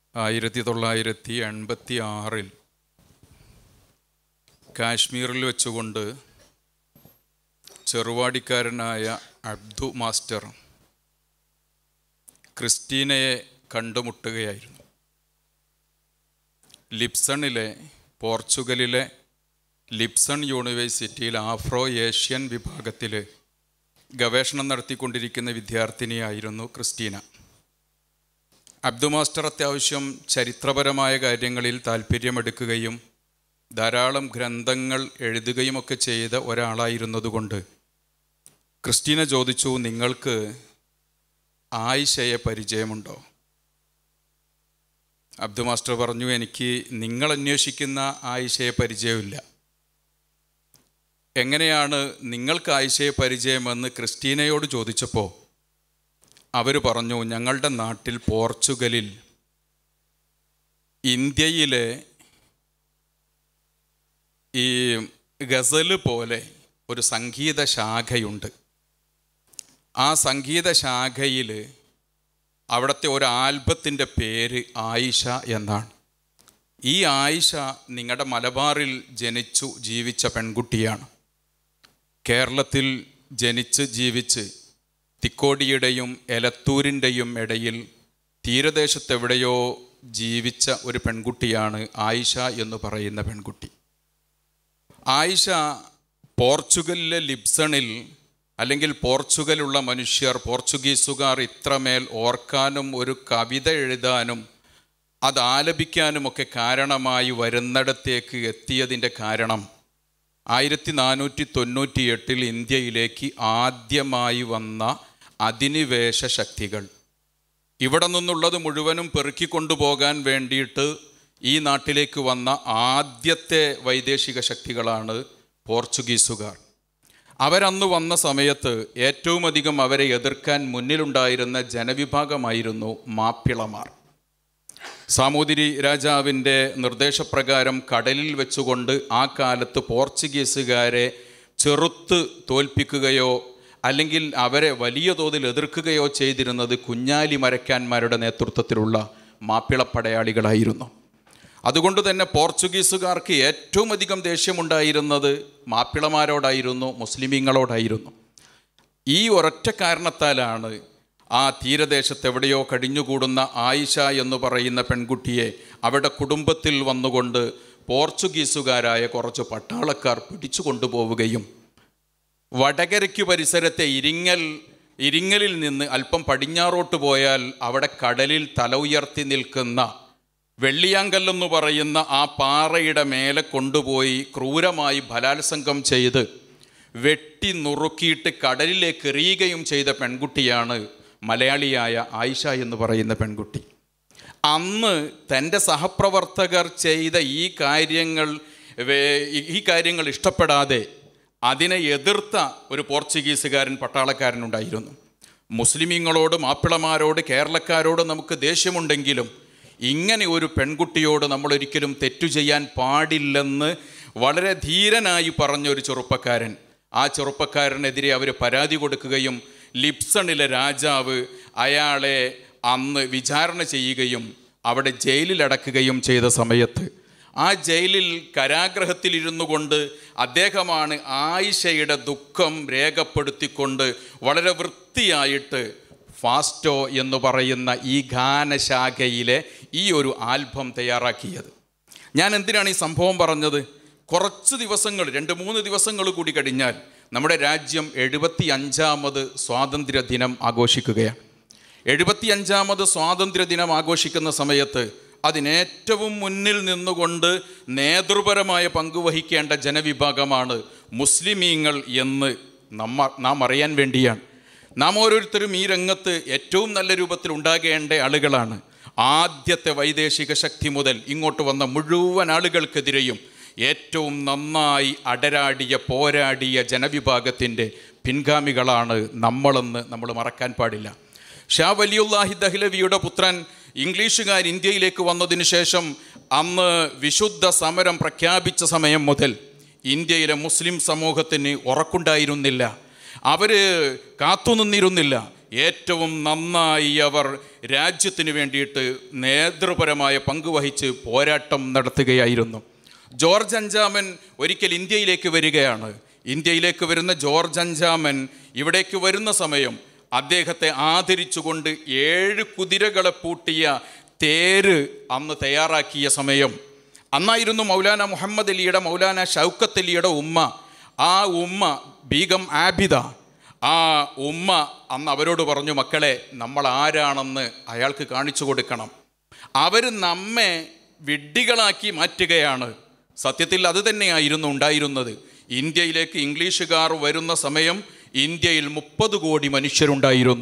ആയിരത്തി തൊള്ളായിരത്തി എൺപത്തി ആറിൽ കാശ്മീരിൽ വെച്ചുകൊണ്ട് ചെറുവാടിക്കാരനായ അബ്ദു മാസ്റ്റർ ക്രിസ്റ്റീനയെ കണ്ടുമുട്ടുകയായിരുന്നു ലിപ്സണിലെ പോർച്ചുഗലിലെ ലിപ്സൺ യൂണിവേഴ്സിറ്റിയിൽ ആഫ്രോ ഏഷ്യൻ വിഭാഗത്തിൽ ഗവേഷണം നടത്തിക്കൊണ്ടിരിക്കുന്ന വിദ്യാർത്ഥിനിയായിരുന്നു ക്രിസ്റ്റീന അബ്ദു മാസ്റ്റർ അത്യാവശ്യം ചരിത്രപരമായ കാര്യങ്ങളിൽ താല്പര്യമെടുക്കുകയും ധാരാളം ഗ്രന്ഥങ്ങൾ എഴുതുകയുമൊക്കെ ചെയ്ത ഒരാളായിരുന്നതുകൊണ്ട് ക്രിസ്റ്റീന ചോദിച്ചു നിങ്ങൾക്ക് ആയിഷയെ പരിചയമുണ്ടോ അബ്ദു മാസ്റ്റർ പറഞ്ഞു എനിക്ക് നിങ്ങൾ അന്വേഷിക്കുന്ന ആയിഷയെ പരിചയമില്ല എങ്ങനെയാണ് നിങ്ങൾക്ക് ആയിഷയെ പരിചയമെന്ന് ക്രിസ്റ്റീനയോട് ചോദിച്ചപ്പോൾ അവർ പറഞ്ഞു ഞങ്ങളുടെ നാട്ടിൽ പോർച്ചുഗലിൽ ഇന്ത്യയിലെ ഈ ഗസല് പോലെ ഒരു സംഗീത ശാഖയുണ്ട് ആ സംഗീത ശാഖയിൽ അവിടുത്തെ ഒരു ആൽബത്തിൻ്റെ പേര് ആയിഷ എന്നാണ് ഈ ആയിഷ നിങ്ങളുടെ മലബാറിൽ ജനിച്ചു ജീവിച്ച പെൺകുട്ടിയാണ് കേരളത്തിൽ ജനിച്ച് ജീവിച്ച് തിക്കോടിയുടെയും എലത്തൂരിൻ്റെയും ഇടയിൽ തീരദേശത്തെവിടെയോ ജീവിച്ച ഒരു പെൺകുട്ടിയാണ് ആയിഷ എന്ന് പറയുന്ന പെൺകുട്ടി ആയിഷ പോർച്ചുഗലിലെ ലിബ്സണിൽ അല്ലെങ്കിൽ പോർച്ചുഗലുള്ള മനുഷ്യർ പോർച്ചുഗീസുകാർ ഇത്രമേൽ ഓർക്കാനും ഒരു കവിത എഴുതാനും അത് ആലപിക്കാനുമൊക്കെ കാരണമായി വരുന്നിടത്തേക്ക് എത്തിയതിൻ്റെ കാരണം ആയിരത്തി നാനൂറ്റി തൊണ്ണൂറ്റി എട്ടിൽ ഇന്ത്യയിലേക്ക് ആദ്യമായി വന്ന അധിനിവേശ ശക്തികൾ ഇവിടെ നിന്നുള്ളത് മുഴുവനും പെറുക്കിക്കൊണ്ടുപോകാൻ വേണ്ടിയിട്ട് ഈ നാട്ടിലേക്ക് വന്ന ആദ്യത്തെ വൈദേശിക ശക്തികളാണ് പോർച്ചുഗീസുകാർ അവരന്ന് വന്ന സമയത്ത് ഏറ്റവും അധികം അവരെ എതിർക്കാൻ മുന്നിലുണ്ടായിരുന്ന ജനവിഭാഗമായിരുന്നു മാപ്പിളമാർ സാമൂതിരി രാജാവിൻ്റെ നിർദ്ദേശപ്രകാരം കടലിൽ വെച്ചുകൊണ്ട് ആ കാലത്ത് പോർച്ചുഗീസുകാരെ ചെറുത്ത് തോൽപ്പിക്കുകയോ അല്ലെങ്കിൽ അവരെ വലിയ തോതിൽ എതിർക്കുകയോ ചെയ്തിരുന്നത് കുഞ്ഞാലി മരക്കാന്മാരുടെ നേതൃത്വത്തിലുള്ള മാപ്പിളപ്പടയാളികളായിരുന്നു അതുകൊണ്ട് തന്നെ പോർച്ചുഗീസുകാർക്ക് ഏറ്റവും അധികം ദേഷ്യമുണ്ടായിരുന്നത് മാപ്പിളമാരോടായിരുന്നു മുസ്ലിമീങ്ങളോടായിരുന്നു ഈ ഒരൊറ്റ കാരണത്താലാണ് ആ തീരദേശത്ത് എവിടെയോ കഴിഞ്ഞുകൂടുന്ന ആയിഷ എന്ന് പറയുന്ന പെൺകുട്ടിയെ അവിടെ കുടുംബത്തിൽ വന്നുകൊണ്ട് പോർച്ചുഗീസുകാരായ കുറച്ച് പട്ടാളക്കാർ പിടിച്ചു കൊണ്ടുപോവുകയും വടകരയ്ക്ക് പരിസരത്തെ ഇരിങ്ങൽ ഇരിങ്ങലിൽ നിന്ന് അല്പം പടിഞ്ഞാറോട്ട് പോയാൽ അവിടെ കടലിൽ തല ഉയർത്തി നിൽക്കുന്ന വെള്ളിയാങ്കല്ലെന്ന് പറയുന്ന ആ പാറയുടെ മേലെ കൊണ്ടുപോയി ക്രൂരമായി ബലാത്സംഗം ചെയ്ത് വെട്ടി നുറുക്കിയിട്ട് കടലിലേക്ക് എറിയുകയും ചെയ്ത പെൺകുട്ടിയാണ് മലയാളിയായ ആയിഷ എന്ന് പറയുന്ന പെൺകുട്ടി അന്ന് തൻ്റെ സഹപ്രവർത്തകർ ചെയ്ത ഈ കാര്യങ്ങൾ വേ- ഈ കാര്യങ്ങൾ ഇഷ്ടപ്പെടാതെ അതിനെ എതിർത്ത ഒരു പോർച്ചുഗീസുകാരൻ പട്ടാളക്കാരനുണ്ടായിരുന്നു മുസ്ലിമീങ്ങളോട് മാപ്പിളമാരോട് കേരളക്കാരോട് നമുക്ക് ദേഷ്യമുണ്ടെങ്കിലും ഇങ്ങനെ ഒരു പെൺകുട്ടിയോട് നമ്മൾ ഒരിക്കലും തെറ്റു ചെയ്യാൻ പാടില്ലെന്ന് വളരെ ധീരനായി പറഞ്ഞൊരു ചെറുപ്പക്കാരൻ ആ ചെറുപ്പക്കാരനെതിരെ അവർ പരാതി കൊടുക്കുകയും ലിപ്സണിലെ രാജാവ് അയാളെ അന്ന് വിചാരണ ചെയ്യുകയും അവിടെ ജയിലിലടക്കുകയും ചെയ്ത സമയത്ത് ആ ജയിലിൽ കരാഗ്രഹത്തിലിരുന്നു കൊണ്ട് അദ്ദേഹമാണ് ആയിഷയുടെ ദുഃഖം രേഖപ്പെടുത്തിക്കൊണ്ട് വളരെ വൃത്തിയായിട്ട് ഫാസ്റ്റോ എന്ന് പറയുന്ന ഈ ഗാനശാഖയിലെ ഈ ഒരു ആൽബം തയ്യാറാക്കിയത് ഞാൻ എന്തിനാണ് ഈ സംഭവം പറഞ്ഞത് കുറച്ച് ദിവസങ്ങൾ രണ്ട് മൂന്ന് ദിവസങ്ങൾ കൂടി കഴിഞ്ഞാൽ നമ്മുടെ രാജ്യം എഴുപത്തി അഞ്ചാമത് സ്വാതന്ത്ര്യ ദിനം ആഘോഷിക്കുകയാണ് എഴുപത്തി അഞ്ചാമത് സ്വാതന്ത്ര്യ ദിനം ആഘോഷിക്കുന്ന സമയത്ത് അതിനേറ്റവും മുന്നിൽ നിന്നുകൊണ്ട് നേതൃപരമായ പങ്കുവഹിക്കേണ്ട ജനവിഭാഗമാണ് മുസ്ലിമീങ്ങൾ എന്ന് നമ്മ നാം അറിയാൻ വേണ്ടിയാണ് നാം ഓരോരുത്തരും ഈ രംഗത്ത് ഏറ്റവും നല്ല രൂപത്തിൽ ഉണ്ടാകേണ്ട ആളുകളാണ് ആദ്യത്തെ വൈദേശിക ശക്തി മുതൽ ഇങ്ങോട്ട് വന്ന മുഴുവൻ ആളുകൾക്കെതിരെയും ഏറ്റവും നന്നായി അടരാടിയ പോരാടിയ ജനവിഭാഗത്തിൻ്റെ പിൻഗാമികളാണ് നമ്മളെന്ന് നമ്മൾ മറക്കാൻ പാടില്ല ഷാ വലിയുല്ലാഹി ദഹ്ലവിയുടെ പുത്രൻ ഇംഗ്ലീഷുകാർ ഇന്ത്യയിലേക്ക് വന്നതിന് ശേഷം അന്ന് വിശുദ്ധ സമരം പ്രഖ്യാപിച്ച സമയം മുതൽ ഇന്ത്യയിലെ മുസ്ലിം സമൂഹത്തിന് ഉറക്കുണ്ടായിരുന്നില്ല അവർ കാത്തുനിന്നിരുന്നില്ല ഏറ്റവും നന്നായി അവർ രാജ്യത്തിന് വേണ്ടിയിട്ട് നേതൃപരമായ പങ്കുവഹിച്ച് പോരാട്ടം നടത്തുകയായിരുന്നു ജോർജ് അഞ്ചാമൻ ഒരിക്കൽ ഇന്ത്യയിലേക്ക് വരികയാണ് ഇന്ത്യയിലേക്ക് വരുന്ന ജോർജ് അഞ്ചാമൻ ഇവിടേക്ക് വരുന്ന സമയം അദ്ദേഹത്തെ ആദരിച്ചുകൊണ്ട് ഏഴ് കുതിരകളെ പൂട്ടിയ തേര് അന്ന് തയ്യാറാക്കിയ സമയം അന്നായിരുന്നു മൗലാന മുഹമ്മദ് അലിയുടെ മൗലാന ഷൗക്കത്ത് അലിയുടെ ഉമ്മ ആ ഉമ്മ ബീഗം ആബിദ ആ ഉമ്മ അന്ന് അവരോട് പറഞ്ഞു മക്കളെ നമ്മൾ ആരാണെന്ന് അയാൾക്ക് കാണിച്ചു കൊടുക്കണം അവർ നമ്മെ വിഡ്ഢികളാക്കി മാറ്റുകയാണ് സത്യത്തിൽ അത് തന്നെയായിരുന്നു ഉണ്ടായിരുന്നത് ഇന്ത്യയിലേക്ക് ഇംഗ്ലീഷുകാർ വരുന്ന സമയം ഇന്ത്യയിൽ മുപ്പത് കോടി മനുഷ്യരുണ്ടായിരുന്നു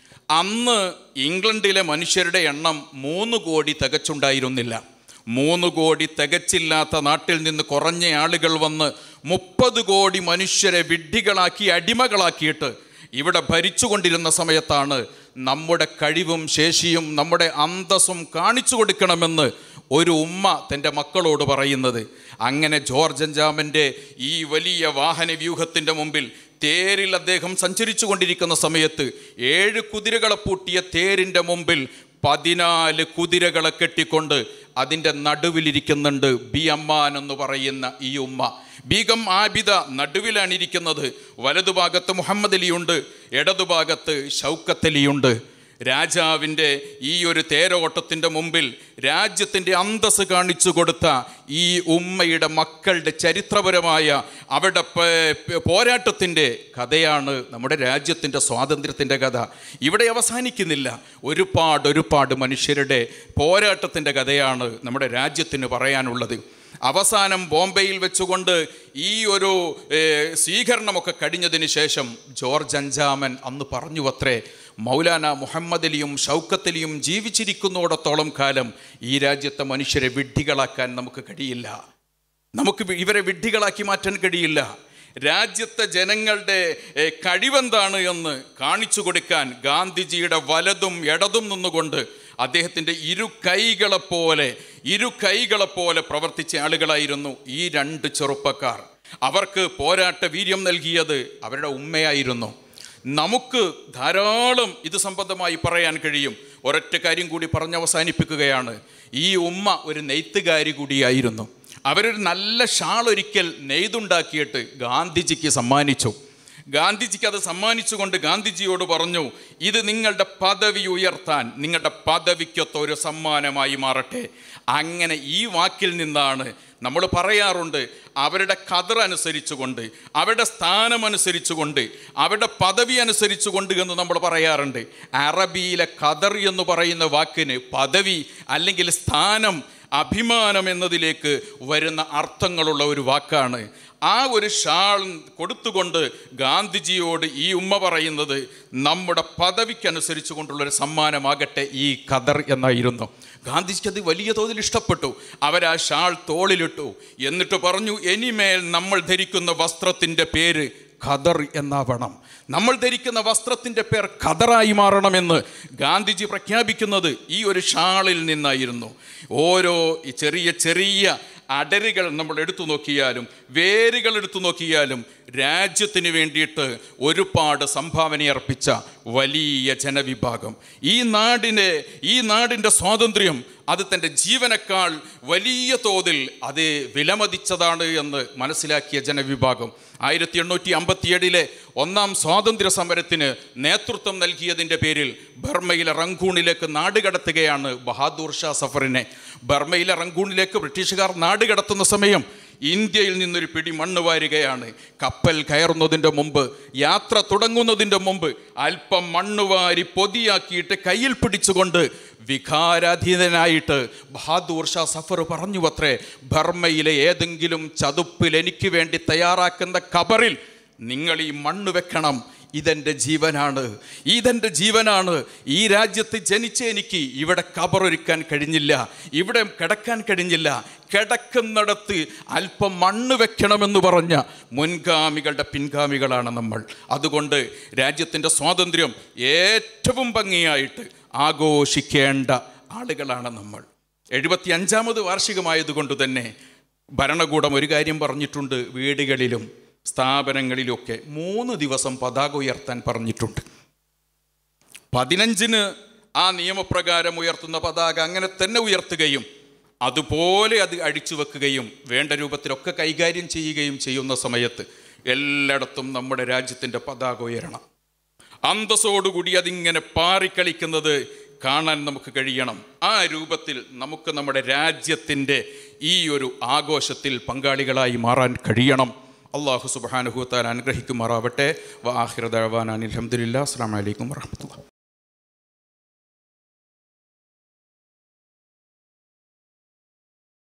അന്ന് ഇംഗ്ലണ്ടിലെ മനുഷ്യരുടെ എണ്ണം മൂന്ന് കോടി തികച്ചുണ്ടായിരുന്നില്ല മൂന്ന് കോടി തികച്ചില്ലാത്ത നാട്ടിൽ നിന്ന് കുറഞ്ഞ ആളുകൾ വന്ന് മുപ്പത് കോടി മനുഷ്യരെ വിഡ്ഢികളാക്കി അടിമകളാക്കിയിട്ട് ഇവിടെ ഭരിച്ചുകൊണ്ടിരുന്ന സമയത്താണ് നമ്മുടെ കഴിവും ശേഷിയും നമ്മുടെ അന്തസ്സും കാണിച്ചു കൊടുക്കണമെന്ന് ഒരു ഉമ്മ തൻ്റെ മക്കളോട് പറയുന്നത് അങ്ങനെ ജോർജ് അഞ്ചാമൻ്റെ ഈ വലിയ വാഹന വ്യൂഹത്തിൻ്റെ മുമ്പിൽ തേരിൽ അദ്ദേഹം സഞ്ചരിച്ചു കൊണ്ടിരിക്കുന്ന സമയത്ത് ഏഴ് കുതിരകളെ പൂട്ടിയ തേരിൻ്റെ മുമ്പിൽ പതിനാല് കുതിരകളെ കെട്ടിക്കൊണ്ട് അതിൻ്റെ നടുവിലിരിക്കുന്നുണ്ട് ബി അമ്മാൻ എന്ന് പറയുന്ന ഈ ഉമ്മ ബീഗം ആബിദ നടുവിലാണ് ഇരിക്കുന്നത് വലതുഭാഗത്ത് മുഹമ്മദ് അലിയുണ്ട് ഇടതുഭാഗത്ത് ഷൗക്കത്ത് അലിയുണ്ട് രാജാവിൻ്റെ ഈ ഒരു തേരോട്ടത്തിൻ്റെ മുമ്പിൽ രാജ്യത്തിൻ്റെ അന്തസ് കാണിച്ചു കൊടുത്ത ഈ ഉമ്മയുടെ മക്കളുടെ ചരിത്രപരമായ അവരുടെ പ- പോരാട്ടത്തിൻ്റെ കഥയാണ് നമ്മുടെ രാജ്യത്തിൻ്റെ സ്വാതന്ത്ര്യത്തിൻ്റെ കഥ ഇവിടെ അവസാനിക്കുന്നില്ല ഒരുപാട് ഒരുപാട് മനുഷ്യരുടെ പോരാട്ടത്തിൻ്റെ കഥയാണ് നമ്മുടെ രാജ്യത്തിന് പറയാനുള്ളത് അവസാനം ബോംബെയിൽ വെച്ചുകൊണ്ട് ഈ ഒരു ഏർ, സ്വീകരണമൊക്കെ കഴിഞ്ഞതിന് ശേഷം ജോർജ് അഞ്ചാമൻ അന്ന് പറഞ്ഞു അത്രേ മൗലാന മുഹമ്മദ് അലിയും ഷൗക്കത്ത് അലിയും ജീവിച്ചിരിക്കുന്നിടത്തോളം കാലം ഈ രാജ്യത്തെ മനുഷ്യരെ വിഡ്ഢികളാക്കാൻ നമുക്ക് കഴിയില്ല നമുക്ക് വി- ഇവരെ വിഡ്ഢികളാക്കി മാറ്റാൻ കഴിയില്ല രാജ്യത്തെ ജനങ്ങളുടെ ഏർ, കഴിവെന്താണ് എന്ന് കാണിച്ചു കൊടുക്കാൻ ഗാന്ധിജിയുടെ വലതും ഇടതും നിന്നുകൊണ്ട് അദ്ദേഹത്തിൻ്റെ ഇരു കൈകളെപ്പോലെ ഇരു കൈകളെപ്പോലെ പ്രവർത്തിച്ച ആളുകളായിരുന്നു ഈ രണ്ട് ചെറുപ്പക്കാർ അവർക്ക് പോരാട്ട വീര്യം നൽകിയത് അവരുടെ ഉമ്മയായിരുന്നു നമുക്ക് ധാരാളം ഇത് സംബന്ധമായി പറയാൻ കഴിയും ഒരൊറ്റ കാര്യം കൂടി പറഞ്ഞ് അവസാനിപ്പിക്കുകയാണ് ഈ ഉമ്മ ഒരു നെയ്ത്തുകാരി കൂടിയായിരുന്നു അവരൊരു നല്ല ഷാൾ ഒരിക്കൽ നെയ്തുണ്ടാക്കിയിട്ട് ഗാന്ധിജിക്ക് സമ്മാനിച്ചു ഗാന്ധിജിക്ക് അത് സമ്മാനിച്ചുകൊണ്ട് ഗാന്ധിജിയോട് പറഞ്ഞു ഇത് നിങ്ങളുടെ പദവി ഉയർത്താൻ നിങ്ങളുടെ പദവിക്കൊത്ത ഒരു സമ്മാനമായി മാറട്ടെ അങ്ങനെ ഈ വാക്കിൽ നിന്നാണ് നമ്മൾ പറയാറുണ്ട് അവരുടെ കതർ അനുസരിച്ചുകൊണ്ട് അവരുടെ സ്ഥാനം അനുസരിച്ചുകൊണ്ട് അവരുടെ പദവി അനുസരിച്ചുകൊണ്ട് എന്ന് നമ്മൾ പറയാറുണ്ട് അറബിയിലെ ഖദർ എന്ന് പറയുന്ന വാക്കിന് പദവി അല്ലെങ്കിൽ സ്ഥാനം അഭിമാനം എന്നതിലേക്ക് വരുന്ന അർത്ഥങ്ങളുള്ള ഒരു വാക്കാണ് ആ ഒരു ഷാൾ കൊടുത്തുകൊണ്ട് ഗാന്ധിജിയോട് ഈ ഉമ്മ പറയുന്നത് നമ്മുടെ പദവിക്കനുസരിച്ച് കൊണ്ടുള്ളൊരു സമ്മാനമാകട്ടെ ഈ ഖദർ എന്നായിരുന്നു ഗാന്ധിജിക്ക് അത് വലിയ തോതിൽ ഇഷ്ടപ്പെട്ടു അവരാ ഷാൾ തോളിലിട്ടു എന്നിട്ട് പറഞ്ഞു ഇനിമേൽ നമ്മൾ ധരിക്കുന്ന വസ്ത്രത്തിൻ്റെ പേര് ഖദർ എന്നാവണം നമ്മൾ ധരിക്കുന്ന വസ്ത്രത്തിൻ്റെ പേർ ഖദറായി മാറണമെന്ന് ഗാന്ധിജി പ്രഖ്യാപിക്കുന്നത് ഈ ഒരു ഷാളിൽ നിന്നായിരുന്നു ഓരോ ഈ ചെറിയ ചെറിയ അടരുകൾ നമ്മൾ എടുത്തു നോക്കിയാലും വേരുകൾ എടുത്തു നോക്കിയാലും രാജ്യത്തിന് വേണ്ടിയിട്ട് ഒരുപാട് സംഭാവന അർപ്പിച്ച വലിയ ജനവിഭാഗം ഈ നാടിനെ ഈ നാടിൻ്റെ സ്വാതന്ത്ര്യം അത് തൻ്റെ ജീവനേക്കാൾ വലിയ തോതിൽ അത് വിലമതിച്ചതാണ് എന്ന് മനസ്സിലാക്കിയ ജനവിഭാഗം ആയിരത്തി എണ്ണൂറ്റി അമ്പത്തിയേഴിലെ ഒന്നാം സ്വാതന്ത്ര്യ സമരത്തിന് നേതൃത്വം നൽകിയതിൻ്റെ പേരിൽ ബർമയിലെ റങ്കൂണിലേക്ക് നാടുകടത്തുകയാണ് ബഹാദൂർ ഷാ സഫറിനെ ബർമയിലെ റങ്കൂണിലേക്ക് ബ്രിട്ടീഷുകാർ നാടുകടത്തുന്ന സമയം ഇന്ത്യയിൽ നിന്നൊരു പിടി മണ്ണ് വാരുകയാണ് കപ്പൽ കയറുന്നതിൻ്റെ മുമ്പ് യാത്ര തുടങ്ങുന്നതിൻ്റെ മുമ്പ് അല്പം മണ്ണ് വാരി പൊതിയാക്കിയിട്ട് കയ്യിൽ പിടിച്ചുകൊണ്ട് വികാരാധീനനായിട്ട് ബഹാദൂർ ഷാ സഫർ പറഞ്ഞു അത്രേ ബർമ്മയിലെ ഏതെങ്കിലും ചതുപ്പിൽ എനിക്ക് വേണ്ടി തയ്യാറാക്കുന്ന കബറിൽ നിങ്ങൾ ഈ മണ്ണ് വെക്കണം ഇതെൻ്റെ ജീവനാണ് ഇതെൻ്റെ ജീവനാണ് ഈ രാജ്യത്ത് ജനിച്ച എനിക്ക് ഇവിടെ കബറൊരുക്കാൻ കഴിഞ്ഞില്ല ഇവിടെ കിടക്കാൻ കഴിഞ്ഞില്ല കിടക്കുന്നിടത്ത് അല്പം മണ്ണ് വെക്കണമെന്ന് പറഞ്ഞ മുൻഗാമികളുടെ പിൻഗാമികളാണ് നമ്മൾ അതുകൊണ്ട് രാജ്യത്തിൻ്റെ സ്വാതന്ത്ര്യം ഏറ്റവും ഭംഗിയായിട്ട് ആഘോഷിക്കേണ്ട ആളുകളാണ് നമ്മൾ എഴുപത്തി അഞ്ചാമത് വാർഷികമായതുകൊണ്ട് തന്നെ ഭരണകൂടം ഒരു കാര്യം പറഞ്ഞിട്ടുണ്ട് വീടുകളിലും സ്ഥാപനങ്ങളിലൊക്കെ മൂന്ന് ദിവസം പതാക ഉയർത്താൻ പറഞ്ഞിട്ടുണ്ട് പതിനഞ്ചിന് ആ നിയമപ്രകാരം ഉയർത്തുന്ന പതാക അങ്ങനെ തന്നെ ഉയർത്തുകയും അതുപോലെ അത് അടിച്ചു വെക്കുകയും വേണ്ട രൂപത്തിലൊക്കെ കൈകാര്യം ചെയ്യുകയും ചെയ്യുന്ന സമയത്ത് എല്ലായിടത്തും നമ്മുടെ രാജ്യത്തിൻ്റെ പതാക ഉയരണം അന്തസ്സോടുകൂടി അതിങ്ങനെ പാറിക്കളിക്കുന്നത് കാണാൻ നമുക്ക് കഴിയണം ആ രൂപത്തിൽ നമുക്ക് നമ്മുടെ രാജ്യത്തിൻ്റെ ഈ ഒരു ആഘോഷത്തിൽ പങ്കാളികളായി മാറാൻ കഴിയണം അള്ളാഹു സുബാനുഹൂത്താൻ അനുഗ്രഹിക്കുമാറാവട്ടെ വാഹിറദാൻ അലഹമുല്ല അസ്സാം വലൈക്കും വാഹമത്തുള്ള